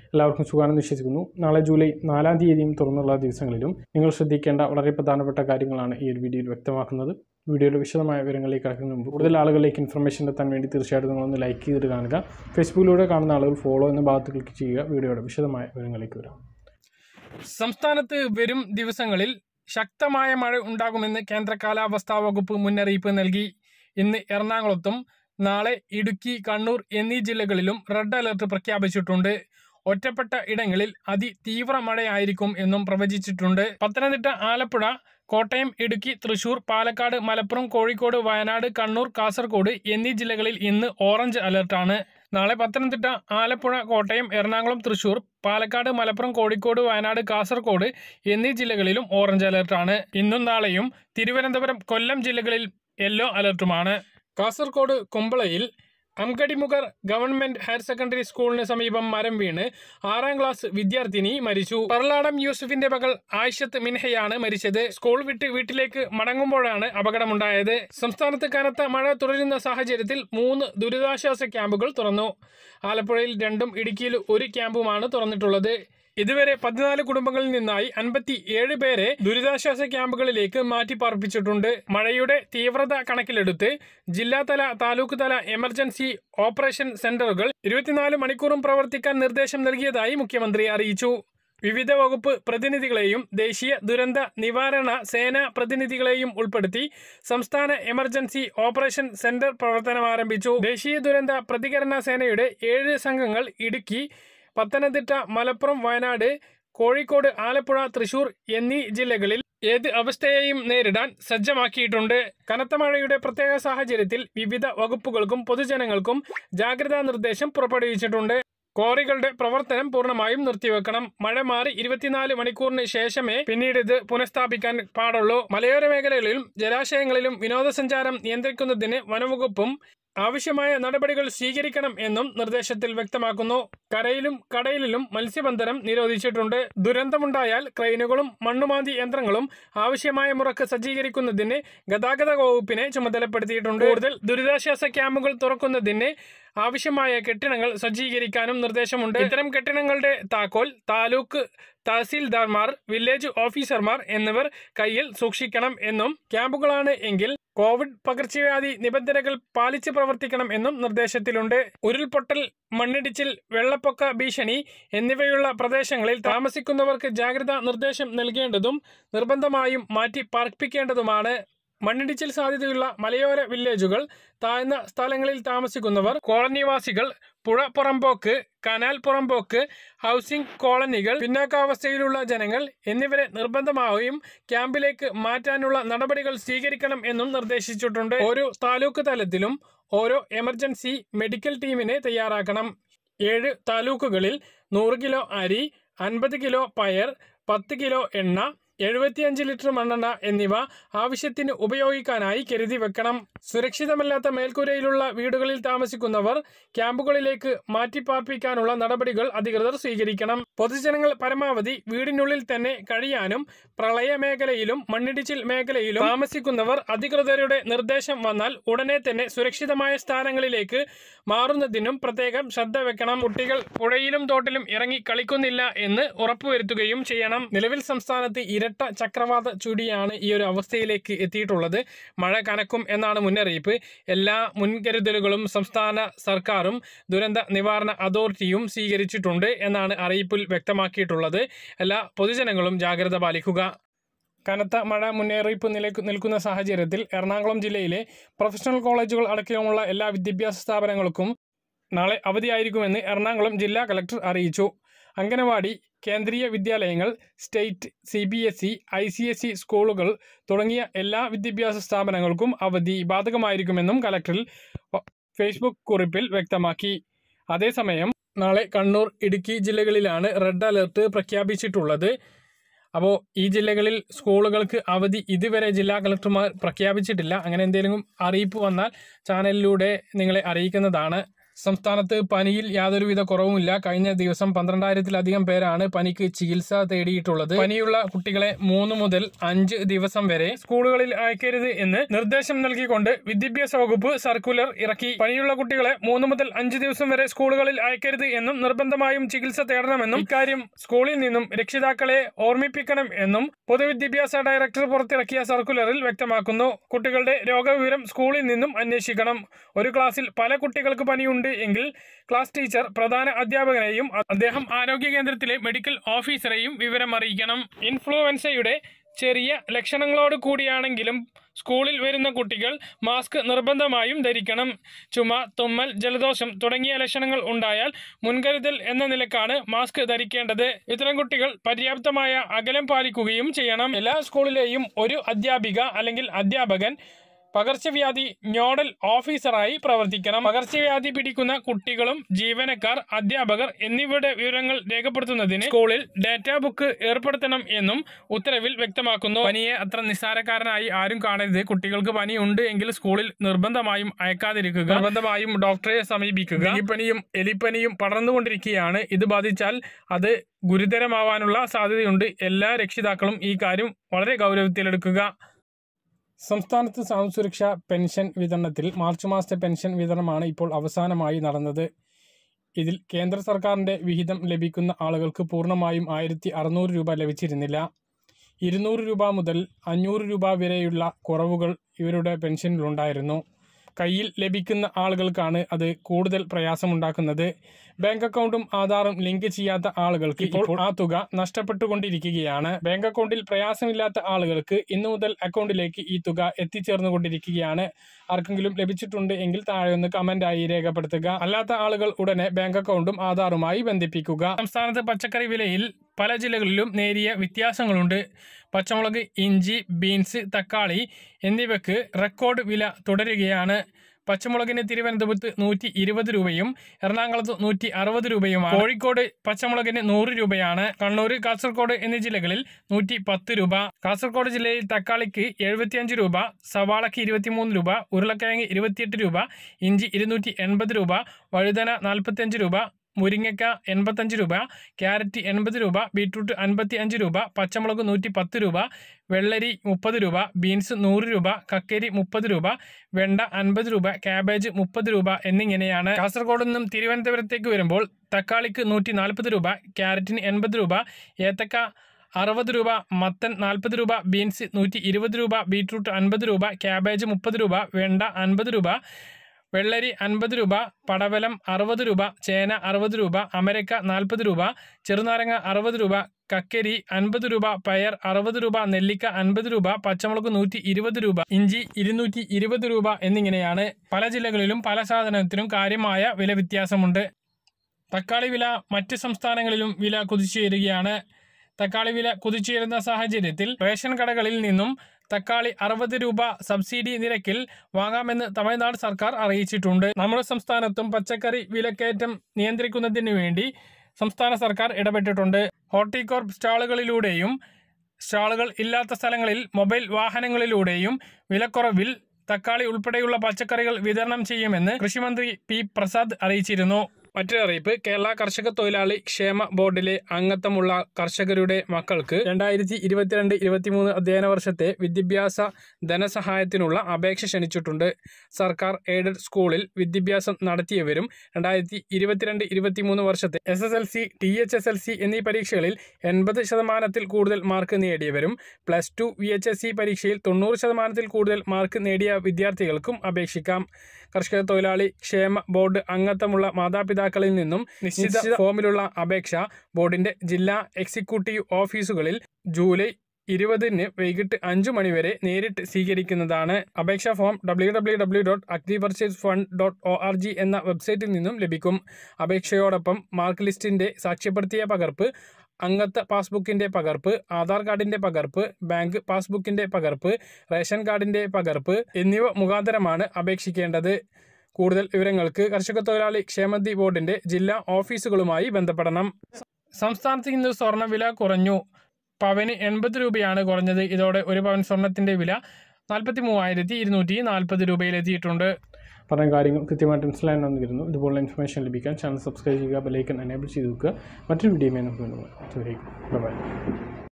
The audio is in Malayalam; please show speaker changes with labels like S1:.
S1: എല്ലാവർക്കും സുഖമാണെന്ന് വിശ്വസിക്കുന്നു നാളെ ജൂലൈ നാലാം തീയതിയും തുറന്നുള്ള ദിവസങ്ങളിലും നിങ്ങൾ ശ്രദ്ധിക്കേണ്ട വളരെ പ്രധാനപ്പെട്ട കാര്യങ്ങളാണ് ഈ ഒരു വീഡിയോയിൽ വ്യക്തമാക്കുന്നത് വീഡിയോയുടെ വിശദമായ വിവരങ്ങളിലേക്ക് കടക്കുന്നതിന് മുമ്പ് കൂടുതൽ ആളുകളിലേക്ക് ഇൻഫർമേഷൻ എത്താൻ വേണ്ടി തീർച്ചയായിട്ടും നിങ്ങളൊന്ന് ലൈക്ക് ചെയ്തിട്ട് കാണുക ഫേസ്ബുക്കിലൂടെ കാണുന്ന ആളുകൾ ഫോളോ എന്ന ഭാഗത്ത് ക്ലിക്ക് ചെയ്യുക വീഡിയോയുടെ വിശദമായ വിവരങ്ങളിലേക്ക് വരാം
S2: സംസ്ഥാനത്ത് വരും ദിവസങ്ങളിൽ ശക്തമായ മഴ ഉണ്ടാകുമെന്ന് കേന്ദ്ര കാലാവസ്ഥാ വകുപ്പ് മുന്നറിയിപ്പ് നൽകി ഇന്ന് എറണാകുളത്തും നാളെ ഇടുക്കി കണ്ണൂർ എന്നീ ജില്ലകളിലും റെഡ് അലർട്ട് പ്രഖ്യാപിച്ചിട്ടുണ്ട് ഒറ്റപ്പെട്ട ഇടങ്ങളിൽ അതിതീവ്ര മഴയായിരിക്കും എന്നും പ്രവചിച്ചിട്ടുണ്ട് പത്തനംതിട്ട ആലപ്പുഴ കോട്ടയം ഇടുക്കി തൃശൂർ പാലക്കാട് മലപ്പുറം കോഴിക്കോട് വയനാട് കണ്ണൂർ കാസർഗോഡ് എന്നീ ജില്ലകളിൽ ഇന്ന് ഓറഞ്ച് അലർട്ടാണ് നാളെ പത്തനംതിട്ട ആലപ്പുഴ കോട്ടയം എറണാകുളം തൃശൂർ പാലക്കാട് മലപ്പുറം കോഴിക്കോട് വയനാട് കാസർഗോഡ് എന്നീ ജില്ലകളിലും ഓറഞ്ച് അലർട്ടാണ് ഇന്നും നാളെയും തിരുവനന്തപുരം കൊല്ലം ജില്ലകളിൽ യെല്ലോ അലർട്ടുമാണ് കാസർഗോഡ് കുമ്പളയിൽ അംഗടിമുഖർ ഗവൺമെന്റ് ഹയർ സെക്കൻഡറി സ്കൂളിന് സമീപം മരം വീണ് ആറാം ക്ലാസ് വിദ്യാർത്ഥിനി മരിച്ചു പറലാടം യൂസുഫിന്റെ മകൾ ആയിഷത്ത് മിൻഹയാണ് മരിച്ചത് സ്കൂൾ വിട്ട് വീട്ടിലേക്ക് മടങ്ങുമ്പോഴാണ് അപകടമുണ്ടായത് സംസ്ഥാനത്ത് കനത്ത മഴ തുടരുന്ന സാഹചര്യത്തിൽ മൂന്ന് ദുരിതാശ്വാസ ക്യാമ്പുകൾ തുറന്നു ആലപ്പുഴയിൽ രണ്ടും ഇടുക്കിയിൽ ഒരു ക്യാമ്പുമാണ് തുറന്നിട്ടുള്ളത് ഇതുവരെ പതിനാല് കുടുംബങ്ങളിൽ നിന്നായി അൻപത്തി ഏഴ് പേരെ ദുരിതാശ്വാസ ക്യാമ്പുകളിലേക്ക് മാറ്റി പാർപ്പിച്ചിട്ടുണ്ട് മഴയുടെ തീവ്രത കണക്കിലെടുത്ത് ജില്ലാതല താലൂക്ക് തല എമർജൻസി ഓപ്പറേഷൻ സെന്ററുകൾ ഇരുപത്തിനാല് മണിക്കൂറും പ്രവർത്തിക്കാൻ നിർദ്ദേശം നൽകിയതായി മുഖ്യമന്ത്രി അറിയിച്ചു വിവിധ വകുപ്പ് പ്രതിനിധികളെയും ദേശീയ ദുരന്ത നിവാരണ സേനാ പ്രതിനിധികളെയും ഉൾപ്പെടുത്തി സംസ്ഥാന എമർജൻസി ഓപ്പറേഷൻ സെന്റർ പ്രവർത്തനം ആരംഭിച്ചു ദേശീയ ദുരന്ത പ്രതികരണ സേനയുടെ ഏഴ് സംഘങ്ങൾ ഇടുക്കി പത്തനംതിട്ട മലപ്പുറം വയനാട് കോഴിക്കോട് ആലപ്പുഴ തൃശൂർ എന്നീ ജില്ലകളിൽ ഏത് അവസ്ഥയെയും നേരിടാൻ സജ്ജമാക്കിയിട്ടുണ്ട് കനത്ത മഴയുടെ പ്രത്യേക സാഹചര്യത്തിൽ വിവിധ വകുപ്പുകൾക്കും പൊതുജനങ്ങൾക്കും ജാഗ്രതാ നിർദ്ദേശം പുറപ്പെടുവിച്ചിട്ടുണ്ട് ക്വാറികളുടെ പ്രവർത്തനം പൂർണ്ണമായും നിർത്തിവെക്കണം മഴ മാറി ഇരുപത്തിനാല് മണിക്കൂറിന് ശേഷമേ പിന്നീട് ഇത് പുനഃസ്ഥാപിക്കാൻ പാടുള്ളൂ മലയോര മേഖലകളിലും ജലാശയങ്ങളിലും വിനോദസഞ്ചാരം നിയന്ത്രിക്കുന്നതിന് വനവകുപ്പും ആവശ്യമായ നടപടികൾ സ്വീകരിക്കണം എന്നും നിർദ്ദേശത്തിൽ വ്യക്തമാക്കുന്നു കരയിലും കടലിലും മത്സ്യബന്ധനം നിരോധിച്ചിട്ടുണ്ട് ദുരന്തമുണ്ടായാൽ ക്രെയിനുകളും മണ്ണുമാന്തി യന്ത്രങ്ങളും ആവശ്യമായ മുറക്ക് സജ്ജീകരിക്കുന്നതിന് ഗതാഗത വകുപ്പിനെ ചുമതലപ്പെടുത്തിയിട്ടുണ്ട് കൂടുതൽ ദുരിതാശ്വാസ ക്യാമ്പുകൾ തുറക്കുന്നതിന് ആവശ്യമായ കെട്ടിടങ്ങൾ സജ്ജീകരിക്കാനും നിർദ്ദേശമുണ്ട് ഇത്തരം കെട്ടിടങ്ങളുടെ താക്കോൽ താലൂക്ക് തഹസീൽദാർമാർ വില്ലേജ് ഓഫീസർമാർ എന്നിവർ കയ്യിൽ സൂക്ഷിക്കണം എന്നും ക്യാമ്പുകളാണ് എങ്കിൽ കോവിഡ് പകർച്ചവ്യാധി നിബന്ധനകൾ പാലിച്ച് പ്രവർത്തിക്കണം എന്നും നിർദ്ദേശത്തിലുണ്ട് ഉരുൾപൊട്ടൽ മണ്ണിടിച്ചിൽ വെള്ളപ്പൊക്ക ഭീഷണി എന്നിവയുള്ള പ്രദേശങ്ങളിൽ താമസിക്കുന്നവർക്ക് ജാഗ്രതാ നിർദ്ദേശം നൽകേണ്ടതും നിർബന്ധമായും മാറ്റി പാർപ്പിക്കേണ്ടതുമാണ് മണ്ണിടിച്ചിൽ സാധ്യതയുള്ള മലയോര വില്ലേജുകൾ താഴ്ന്ന സ്ഥലങ്ങളിൽ താമസിക്കുന്നവർ കോളനിവാസികൾ പുഴ പുറമ്പോക്ക് കനാൽ പുറമ്പോക്ക് ഹൗസിംഗ് കോളനികൾ പിന്നാക്കാവസ്ഥയിലുള്ള ജനങ്ങൾ എന്നിവരെ നിർബന്ധമായും ക്യാമ്പിലേക്ക് മാറ്റാനുള്ള നടപടികൾ സ്വീകരിക്കണം എന്നും നിർദ്ദേശിച്ചിട്ടുണ്ട് ഓരോ താലൂക്ക് തലത്തിലും ഓരോ എമർജൻസി മെഡിക്കൽ ടീമിനെ തയ്യാറാക്കണം ഏഴ് താലൂക്കുകളിൽ നൂറ് കിലോ അരി അൻപത് കിലോ പയർ പത്ത് കിലോ എണ്ണ എഴുപത്തിയഞ്ച് ലിറ്റർ മണ്ണെണ്ണ എന്നിവ ആവശ്യത്തിന് ഉപയോഗിക്കാനായി കരുതി വെക്കണം സുരക്ഷിതമല്ലാത്ത മേൽക്കൂരയിലുള്ള വീടുകളിൽ താമസിക്കുന്നവർ ക്യാമ്പുകളിലേക്ക് മാറ്റിപ്പാർപ്പിക്കാനുള്ള നടപടികൾ അധികൃതർ സ്വീകരിക്കണം പൊതുജനങ്ങൾ പരമാവധി വീടിനുള്ളിൽ തന്നെ കഴിയാനും പ്രളയ മേഖലയിലും മണ്ണിടിച്ചിൽ മേഖലയിലും താമസിക്കുന്നവർ അധികൃതരുടെ നിർദ്ദേശം വന്നാൽ ഉടനെ തന്നെ സുരക്ഷിതമായ സ്ഥാനങ്ങളിലേക്ക് മാറുന്നതിനും പ്രത്യേകം ശ്രദ്ധ വെക്കണം കുട്ടികൾ പുഴയിലും തോട്ടിലും ഇറങ്ങി കളിക്കുന്നില്ല എന്ന് ഉറപ്പുവരുത്തുകയും ചെയ്യണം നിലവിൽ സംസ്ഥാനത്ത് ഇരട്ട ചക്രവാത ചുഴിയാണ് ഈ ഒരു അവസ്ഥയിലേക്ക് എത്തിയിട്ടുള്ളത് മഴ കനക്കും എന്നാണ് മുന്നറിയിപ്പ് എല്ലാ മുൻകരുതലുകളും സംസ്ഥാന സർക്കാരും ദുരന്ത നിവാരണ അതോറിറ്റിയും സ്വീകരിച്ചിട്ടുണ്ട് എന്നാണ് അറിയിപ്പിൽ വ്യക്തമാക്കിയിട്ടുള്ളത് എല്ലാ പൊതുജനങ്ങളും ജാഗ്രത പാലിക്കുക കനത്ത മഴ മുന്നറിയിപ്പ് നിലക്ക് നിൽക്കുന്ന സാഹചര്യത്തിൽ എറണാകുളം ജില്ലയിലെ പ്രൊഫഷണൽ കോളേജുകൾ അടക്കമുള്ള എല്ലാ വിദ്യാഭ്യാസ സ്ഥാപനങ്ങൾക്കും നാളെ അവധിയായിരിക്കുമെന്ന് എറണാകുളം ജില്ലാ കലക്ടർ അറിയിച്ചു അംഗനവാടി കേന്ദ്രീയ വിദ്യാലയങ്ങൾ state C B S E I C S E സ്കൂളുകൾ തുടങ്ങിയ എല്ലാ വിദ്യാഭ്യാസ സ്ഥാപനങ്ങൾക്കും അവധി ബാധകമായിരിക്കുമെന്നും കലക്ടറിൽ ഫേസ്ബുക്ക് കുറിപ്പിൽ വ്യക്തമാക്കി അതേസമയം നാളെ കണ്ണൂർ ഇടുക്കി ജില്ലകളിലാണ് റെഡ് അലർട്ട് പ്രഖ്യാപിച്ചിട്ടുള്ളത് അപ്പോൾ ഈ ജില്ലകളിൽ സ്കൂളുകൾക്ക് അവധി ഇതുവരെ ജില്ലാ കളക്ടർമാർ പ്രഖ്യാപിച്ചിട്ടില്ല അങ്ങനെ എന്തെങ്കിലും അറിയിപ്പ് വന്നാൽ ചാനലിലൂടെ നിങ്ങളെ അറിയിക്കുന്നതാണ് സംസ്ഥാനത്ത് പനിയിൽ യാതൊരുവിധ കുറവുമില്ല കഴിഞ്ഞ ദിവസം പന്ത്രണ്ടായിരത്തിലധികം പേരാണ് പനിക്ക് ചികിത്സ തേടിയിട്ടുള്ളത് പനിയുള്ള കുട്ടികളെ മൂന്ന് മുതൽ അഞ്ച് ദിവസം വരെ സ്കൂളുകളിൽ അയക്കരുത് എന്ന് നിർദ്ദേശം നൽകിക്കൊണ്ട് വിദ്യാഭ്യാസ വകുപ്പ് സർക്കുലർ ഇറക്കി പനിയുള്ള കുട്ടികളെ മൂന്ന് മുതൽ അഞ്ച് ദിവസം വരെ സ്കൂളുകളിൽ അയക്കരുത് എന്നും നിർബന്ധമായും ചികിത്സ തേടണമെന്നും ഇക്കാര്യം സ്കൂളിൽ നിന്നും രക്ഷിതാക്കളെ ഓർമ്മിപ്പിക്കണം എന്നും പൊതുവിദ്യാഭ്യാസ ഡയറക്ടർ പുറത്തിറക്കിയ സർക്കുലറിൽ വ്യക്തമാക്കുന്നു കുട്ടികളുടെ രോഗവിവരം സ്കൂളിൽ നിന്നും അന്വേഷിക്കണം ഒരു ക്ലാസ്സിൽ പല കുട്ടികൾക്ക് പനിയുണ്ട് എങ്കിൽ ക്ലാസ് ടീച്ചർ പ്രധാന അധ്യാപകനെയും അദ്ദേഹം ആരോഗ്യ കേന്ദ്രത്തിലെ മെഡിക്കൽ ഓഫീസറെയും വിവരം അറിയിക്കണം ഇൻഫ്ലുവൻസയുടെ ചെറിയ ലക്ഷണങ്ങളോട് കൂടിയാണെങ്കിലും സ്കൂളിൽ വരുന്ന കുട്ടികൾ മാസ്ക് നിർബന്ധമായും ധരിക്കണം ചുമ തുമ്മൽ ജലദോഷം തുടങ്ങിയ ലക്ഷണങ്ങൾ ഉണ്ടായാൽ മുൻകരുതൽ എന്ന നിലക്കാണ് മാസ്ക് ധരിക്കേണ്ടത് ഇത്തരം കുട്ടികൾ പര്യാപ്തമായ അകലം പാലിക്കുകയും ചെയ്യണം എല്ലാ സ്കൂളിലെയും ഒരു അധ്യാപിക അല്ലെങ്കിൽ അധ്യാപകൻ പകർച്ചവ്യാധി നോഡൽ ഓഫീസറായി പ്രവർത്തിക്കണം പകർച്ചവ്യാധി പിടിക്കുന്ന കുട്ടികളും ജീവനക്കാർ അധ്യാപകർ എന്നിവരുടെ വിവരങ്ങൾ രേഖപ്പെടുത്തുന്നതിന് സ്കൂളിൽ ഡാറ്റാ ബുക്ക് ഏർപ്പെടുത്തണം എന്നും ഉത്തരവിൽ വ്യക്തമാക്കുന്നു പനിയെ അത്ര നിസ്സാരക്കാരനായി ആരും കാണരുത് കുട്ടികൾക്ക് പനി ഉണ്ട് എങ്കിൽ സ്കൂളിൽ നിർബന്ധമായും അയക്കാതിരിക്കുക നിർബന്ധമായും ഡോക്ടറെ സമീപിക്കുക ഡെങ്കിപ്പനിയും എലിപ്പനിയും പടർന്നുകൊണ്ടിരിക്കുകയാണ് ഇത് ബാധിച്ചാൽ അത് ഗുരുതരമാവാനുള്ള സാധ്യതയുണ്ട് എല്ലാ രക്ഷിതാക്കളും ഈ കാര്യം വളരെ ഗൗരവത്തിലെടുക്കുക സംസ്ഥാനത്ത് സാമൂഹ്യ സുരക്ഷാ പെൻഷൻ വിതരണത്തിൽ മാർച്ച് മാസത്തെ പെൻഷൻ വിതരണമാണ് ഇപ്പോൾ അവസാനമായി നടന്നത് ഇതിൽ കേന്ദ്ര സർക്കാരിൻ്റെ വിഹിതം ലഭിക്കുന്ന ആളുകൾക്ക് പൂർണ്ണമായും ആയിരത്തി അറുന്നൂറ് രൂപ ലഭിച്ചിരുന്നില്ല ഇരുന്നൂറ് രൂപ മുതൽ അഞ്ഞൂറ് രൂപ വരെയുള്ള കുറവുകൾ ഇവരുടെ പെൻഷനിലുണ്ടായിരുന്നു കയ്യിൽ ലഭിക്കുന്ന ആളുകൾക്കാണ് അത് കൂടുതൽ പ്രയാസമുണ്ടാക്കുന്നത് ബാങ്ക് അക്കൗണ്ടും ആധാറും ലിങ്ക് ചെയ്യാത്ത ആളുകൾക്ക് ഇപ്പോൾ ആ തുക നഷ്ടപ്പെട്ടുകൊണ്ടിരിക്കുകയാണ് ബാങ്ക് അക്കൗണ്ടിൽ പ്രയാസമില്ലാത്ത ആളുകൾക്ക് ഇന്നു മുതൽ അക്കൗണ്ടിലേക്ക് ഈ തുക എത്തിച്ചേർന്നുകൊണ്ടിരിക്കുകയാണ് ആർക്കെങ്കിലും ലഭിച്ചിട്ടുണ്ട് എങ്കിൽ താഴെ ഒന്ന് കമന്റ് ആയി രേഖപ്പെടുത്തുക അല്ലാത്ത ആളുകൾ ഉടനെ ബാങ്ക് അക്കൗണ്ടും ആധാറുമായി ബന്ധിപ്പിക്കുക സംസ്ഥാനത്ത് പച്ചക്കറി വിലയിൽ പല ജില്ലകളിലും നേരിയ വ്യത്യാസങ്ങളുണ്ട് പച്ചമുളക് ഇഞ്ചി ബീൻസ് തക്കാളി എന്നിവയ്ക്ക് റെക്കോർഡ് വില തുടരുകയാണ് പച്ചമുളകിന് തിരുവനന്തപുരത്ത് നൂറ്റി ഇരുപത് രൂപയും എറണാകുളത്ത് നൂറ്റി അറുപത് രൂപയുമാണ് കോഴിക്കോട് പച്ചമുളകിന് നൂറ് രൂപയാണ് കണ്ണൂർ കാസർഗോഡ് എന്നീ ജില്ലകളിൽ നൂറ്റി പത്ത് രൂപ കാസർഗോഡ് ജില്ലയിൽ തക്കാളിക്ക് എഴുപത്തിയഞ്ച് രൂപ സവാളയ്ക്ക് ഇരുപത്തിമൂന്ന് രൂപ ഉരുളക്കിഴങ്ങ് ഇരുപത്തിയെട്ട് രൂപ ഇഞ്ചി ഇരുന്നൂറ്റി എൺപത് രൂപ വഴുതന നാൽപ്പത്തിയഞ്ച് രൂപ മുരിങ്ങയ്ക്ക എൺപത്തഞ്ച് രൂപ ക്യാരറ്റ് എൺപത് രൂപ ബീട്രൂട്ട് അൻപത്തി അഞ്ച് രൂപ പച്ചമുളക് നൂറ്റി പത്ത് രൂപ വെള്ളരി മുപ്പത് രൂപ ബീൻസ് നൂറ് രൂപ കക്കരി മുപ്പത് രൂപ വെണ്ട അൻപത് രൂപ ക്യാബേജ് മുപ്പത് രൂപ എന്നിങ്ങനെയാണ് കാസർഗോഡ് നിന്നും തിരുവനന്തപുരത്തേക്ക് വരുമ്പോൾ തക്കാളിക്ക് നൂറ്റി നാൽപ്പത് രൂപ ക്യാരറ്റിന് എൺപത് രൂപ ഏത്തക്ക അറുപത് രൂപ മത്തൻ നാൽപ്പത് രൂപ ബീൻസ് നൂറ്റി ഇരുപത് രൂപ ബീട്രൂട്ട് അൻപത് രൂപ ക്യാബേജ് മുപ്പത് രൂപ വെണ്ട അൻപത് രൂപ വെള്ളരി അൻപത് രൂപ പടവലം അറുപത് രൂപ ചേന അറുപത് രൂപ അമരക്ക നാൽപ്പത് രൂപ ചെറുനാരങ്ങ അറുപത് രൂപ കക്കരി അൻപത് രൂപ പയർ അറുപത് രൂപ നെല്ലിക്ക അൻപത് രൂപ പച്ചമുളക് നൂറ്റി ഇരുപത് രൂപ ഇഞ്ചി ഇരുന്നൂറ്റി ഇരുപത് രൂപ എന്നിങ്ങനെയാണ് പല ജില്ലകളിലും പല സാധനത്തിനും കാര്യമായ വില വ്യത്യാസമുണ്ട് തക്കാളി വില മറ്റ് സംസ്ഥാനങ്ങളിലും വില കുതിച്ചുയരുകയാണ് തക്കാളി വില കുതിച്ചുയരുന്ന സാഹചര്യത്തിൽ റേഷൻ കടകളിൽ നിന്നും തക്കാളി അറുപത് രൂപ സബ്സിഡി നിരക്കിൽ വാങ്ങാമെന്ന് തമിഴ്നാട് സർക്കാർ അറിയിച്ചിട്ടുണ്ട് നമ്മുടെ സംസ്ഥാനത്തും പച്ചക്കറി വിലക്കയറ്റം നിയന്ത്രിക്കുന്നതിന് വേണ്ടി സംസ്ഥാന സർക്കാർ ഇടപെട്ടിട്ടുണ്ട് ഹോർട്ടികോർപ്പ് സ്റ്റാളുകളിലൂടെയും സ്റ്റാളുകൾ ഇല്ലാത്ത സ്ഥലങ്ങളിൽ മൊബൈൽ വാഹനങ്ങളിലൂടെയും വിലക്കുറവിൽ തക്കാളി ഉൾപ്പെടെയുള്ള പച്ചക്കറികൾ വിതരണം ചെയ്യുമെന്ന് കൃഷിമന്ത്രി പി പ്രസാദ് അറിയിച്ചിരുന്നു മറ്റൊരു അറിയിപ്പ് കേരള കർഷക തൊഴിലാളി ക്ഷേമ ബോർഡിലെ അംഗത്വമുള്ള കർഷകരുടെ മക്കൾക്ക് രണ്ടായിരത്തി ഇരുപത്തിരണ്ട് ഇരുപത്തിമൂന്ന് അധ്യയന വർഷത്തെ വിദ്യാഭ്യാസ ധനസഹായത്തിനുള്ള അപേക്ഷ ക്ഷണിച്ചിട്ടുണ്ട് സർക്കാർ എയ്ഡഡ് സ്കൂളിൽ വിദ്യാഭ്യാസം നടത്തിയവരും രണ്ടായിരത്തി ഇരുപത്തിരണ്ട് ഇരുപത്തിമൂന്ന് വർഷത്തെ S S L C T H S L C എന്നീ പരീക്ഷകളിൽ എൺപത് ശതമാനത്തിൽ കൂടുതൽ മാർക്ക് നേടിയവരും plus two V H S C പരീക്ഷയിൽ തൊണ്ണൂറ് ശതമാനത്തിൽ കൂടുതൽ മാർക്ക് നേടിയ വിദ്യാർത്ഥികൾക്കും അപേക്ഷിക്കാം കർഷക തൊഴിലാളി ക്ഷേമ ബോർഡ് അംഗത്വമുള്ള മാതാപിതാക്കളിൽ നിന്നും നിശ്ചിത ഫോമിലുള്ള അപേക്ഷ ബോർഡിന്റെ ജില്ലാ എക്സിക്യൂട്ടീവ് ഓഫീസുകളിൽ ജൂലൈ ഇരുപതിന് വൈകിട്ട് അഞ്ചു മണിവരെ നേരിട്ട് സ്വീകരിക്കുന്നതാണ് അപേക്ഷാ form W W W dot agri purchase fund dot O R G എന്ന വെബ്സൈറ്റിൽ നിന്നും ലഭിക്കും അപേക്ഷയോടൊപ്പം മാർക്ക് ലിസ്റ്റിന്റെ സാക്ഷ്യപ്പെടുത്തിയ പകർപ്പ് അംഗത്വ പാസ്ബുക്കിന്റെ പകർപ്പ് ആധാർ കാർഡിന്റെ പകർപ്പ് ബാങ്ക് പാസ്ബുക്കിന്റെ പകർപ്പ് റേഷൻ കാർഡിന്റെ പകർപ്പ് എന്നിവ മുഖാന്തരമാണ് അപേക്ഷിക്കേണ്ടത് കൂടുതൽ വിവരങ്ങൾക്ക് കർഷക തൊഴിലാളി ക്ഷേമനിധി ബോർഡിന്റെ ജില്ലാ ഓഫീസുകളുമായി ബന്ധപ്പെടണം സംസ്ഥാനത്ത് ഇന്ന് സ്വർണ്ണവില കുറഞ്ഞു പവന് എൺപത് രൂപയാണ് കുറഞ്ഞത് ഇതോടെ ഒരു പവൻ സ്വർണത്തിന്റെ വില നാൽപ്പത്തി മൂവായിരത്തി ഇരുന്നൂറ്റി നാൽപ്പത് രൂപയിലെത്തിയിട്ടുണ്ട്
S1: പറഞ്ഞ കാര്യങ്ങൾ കൃത്യമായിട്ട് മനസ്സിലായെന്ന് കരുതുന്നു ഇതുപോലുള്ള ഇൻഫർമേഷൻ ലഭിക്കാൻ ചാനൽ സബ്സ്ക്രൈബ് ചെയ്യുക ബെലൈക്കൻ എനേബിൾ ചെയ്ത് വെക്കുക മറ്റൊരു വീഡിയോയുമായി നമുക്ക് വീണ്ടും കാണാം. അതുവരേക്കും ബൈ